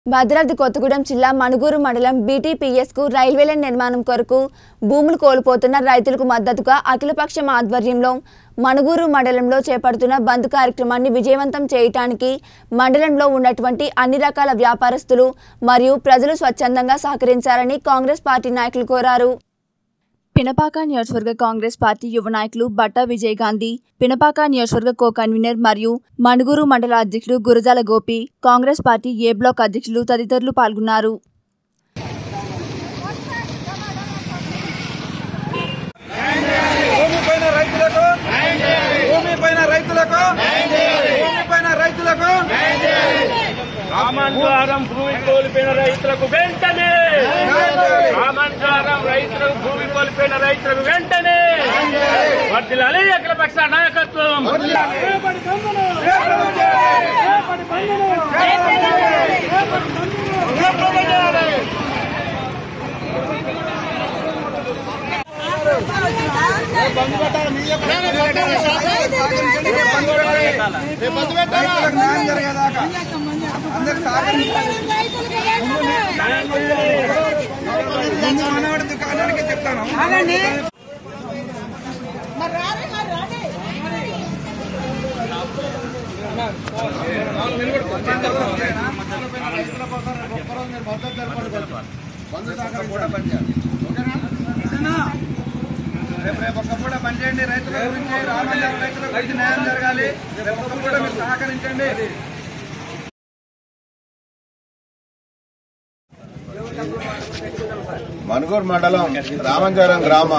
భద్రాద్రి కొత్తగూడెం జిల్లా మణుగూరు మండలం బీటీపీఎస్ కు రైల్వే లైన్ నిర్మాణం కొరకు భూములు కోల్పోతున్న రైతులకు మద్దతుగా అఖిలపక్షం ఆధ్వర్యంలో మణుగూరు మండలంలో చేపడుతున్న బంద్ కార్యక్రమాన్ని విజయవంతం చేయటానికి మండలంలో ఉన్నటువంటి అన్ని రకాల వ్యాపారస్తులు మరియు ప్రజలు స్వచ్ఛందంగా సహకరించాలని కాంగ్రెస్ పార్టీ నాయకులు కోరారు పినపాక నియోజకవర్గ కాంగ్రెస్ పార్టీ యువ నాయకులు బట్టా విజయ్ గాంధీ పినపాక నియోజకవర్గ కో కన్వీనర్ మరియు మణుగూరు మండల అధ్యక్షుడు Gurajala Gopi Congress party A block అధ్యక్షులు తదితరులు పాల్గొన్నారు భూమి పైన రైతులకు భూమి పైన రైతులకు భూమి పైన రైతులకు రామాంగారం భూమి కోల్పోయిన రైతులకు వెంటనే రామాంగారం రైతులకు భూమి కోల్పోయిన రైతులకు వెంటనే వర్దిలాలి అఖిల పక్ష నాయకత్వం రైతులకు న్యాయం జరిగేదాకా అందరు సహకరించాలి ముందు మనవాడి దుకాణానికి చెప్తాను ఓకేనా? రేపు రేపు ఒక్క పూట పనిచేయండి రైతుల గురించి రామయ్య రైతుల గురించి న్యాయం జరగాలి రేపు ఒక్క పూట మీరు సహకరించండి మనుగూరు మండలం రామంజారం గ్రామ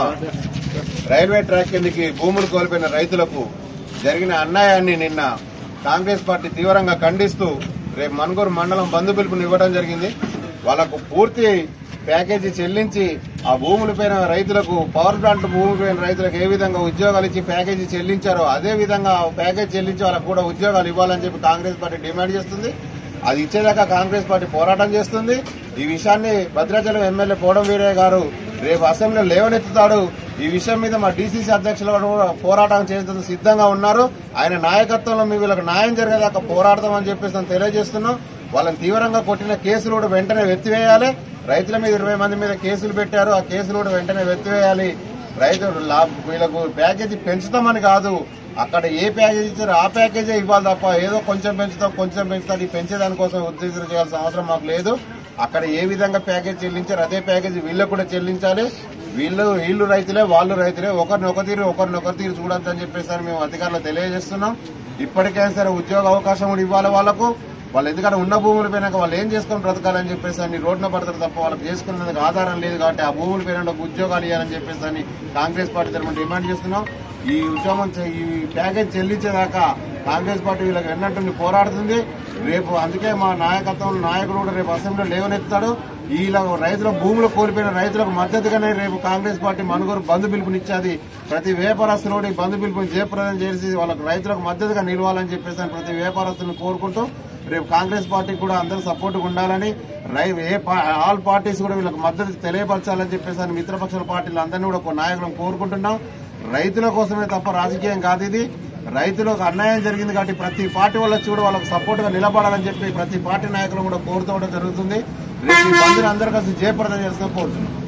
రైల్వే ట్రాక్ కిందికి భూములు కోల్పోయిన రైతులకు జరిగిన అన్యాయాన్ని నిన్న కాంగ్రెస్ పార్టీ తీవ్రంగా ఖండిస్తూ రేపు మనుగూరు మండలం బంధు పిలుపుని ఇవ్వడం జరిగింది వాళ్లకు పూర్తి ప్యాకేజీ చెల్లించి ఆ భూములపైన రైతులకు పవర్ ప్లాంట్ భూమిపైన రైతులకు ఏ విధంగా ఉద్యోగాలు ఇచ్చి ప్యాకేజీ చెల్లించారో అదే విధంగా ఆ ప్యాకేజీ చెల్లించి వాళ్ళకు కూడా ఉద్యోగాలు ఇవ్వాలని చెప్పి కాంగ్రెస్ పార్టీ డిమాండ్ చేస్తుంది అది ఇచ్చేదాకా కాంగ్రెస్ పార్టీ పోరాటం చేస్తుంది ఈ విషయాన్ని భద్రాచలం ఎమ్మెల్యే పోడం వీరయ్య గారు రేపు అసెంబ్లీలో లేవనెత్తుతాడు ఈ విషయం మీద మా డీసీసీ అధ్యక్షులు కూడా పోరాటం చేసేందుకు సిద్ధంగా ఉన్నారు ఆయన నాయకత్వంలో మీ వీళ్ళకి న్యాయం జరిగేదాకా పోరాడతామని చెప్పేసి నేను తెలియజేస్తున్నాం వాళ్ళని తీవ్రంగా కొట్టిన కేసులు కూడా వెంటనే ఎత్తివేయాలి రైతుల మీద ఇరవై మంది మీద కేసులు పెట్టారు ఆ కేసులు కూడా వెంటనే ఎత్తివేయాలి రైతులు లాభ- వీళ్ళకు ప్యాకేజీ పెంచుతామని కాదు అక్కడ ఏ ప్యాకేజీ ఇచ్చారో ఆ ప్యాకేజే ఇవ్వాలి తప్ప ఏదో కొంచెం పెంచుతాం కొంచెం పెంచుతాం ఈ పెంచేదానికోసం ఉత్తేజన చేయాల్సిన అవసరం మాకు లేదు అక్కడ ఏ విధంగా ప్యాకేజ్ చెల్లించారు అదే ప్యాకేజీ వీళ్ళకు కూడా చెల్లించాలి వీళ్ళు వీళ్ళు రైతులే వాళ్ళు రైతులే ఒకరిని ఒక తీరు ఒకరిని ఒక తీరు చూడొద్దని చెప్పేసి అని మేము అధికారులు తెలియజేస్తున్నాం ఇప్పటికైనా సరే ఉద్యోగ అవకాశం కూడా ఇవ్వాలి వాళ్ళకు వాళ్ళు ఎందుకంటే ఉన్న భూములు పోయినాక వాళ్ళు ఏం చేసుకొని బ్రతకాలని చెప్పేసి అని రోడ్డున పడతారు తప్ప వాళ్ళకి చేసుకునేందుకు ఆధారం లేదు కాబట్టి ఆ భూములు పోయిన ఉద్యోగాలు ఇవ్వాలని చెప్పేసి అని కాంగ్రెస్ పార్టీ తరఫున డిమాండ్ చేస్తున్నాం ఈ ఉద్యమం చే- ఈ ప్యాకేజ్ చెల్లించేదాకా కాంగ్రెస్ పార్టీ వీళ్ళకి ఎన్నట్టుంది పోరాడుతుంది రేపు అందుకే మా నాయకత్వం నాయకుడు కూడా రేపు అసెంబ్లీలో లేవనెత్తాడు ఇలా రైతుల భూములు కోల్పోయిన రైతులకు మద్దతుగానే రేపు కాంగ్రెస్ పార్టీ మనుగోరు బంధు పిలుపునిచ్చేది ప్రతి వ్యాపారస్తులు కూడా ఈ బంధు పిలుపుని జయప్రదం చేసి వాళ్ళకు రైతులకు మద్దతుగా నిలవాలని చెప్పేసి అని ప్రతి వ్యాపారస్తులను కోరుకుంటూ రేపు కాంగ్రెస్ పార్టీకి కూడా అందరూ సపోర్ట్ ఉండాలని రై ఏ పా- ఆల్ పార్టీస్ కూడా వీళ్ళకి మద్దతు తెలియపరచాలని చెప్పేసి అని మిత్రపక్షాల పార్టీలు అందరినీ కూడా ఒక నాయకులను కోరుకుంటున్నాం రైతుల కోసమే తప్ప రాజకీయం కాదు ఇది రైతులకు అన్యాయం జరిగింది కాబట్టి ప్రతి పార్టీ వాళ్ళ కూడా వాళ్ళకు సపోర్ట్ గా నిలబడాలని చెప్పి ప్రతి పార్టీ నాయకులు కూడా కోరుతూ జరుగుతుంది రేపు ఈ బంధుని అందరూ కలిసి జయప్రదం చేస్తూ కోరుతున్నాం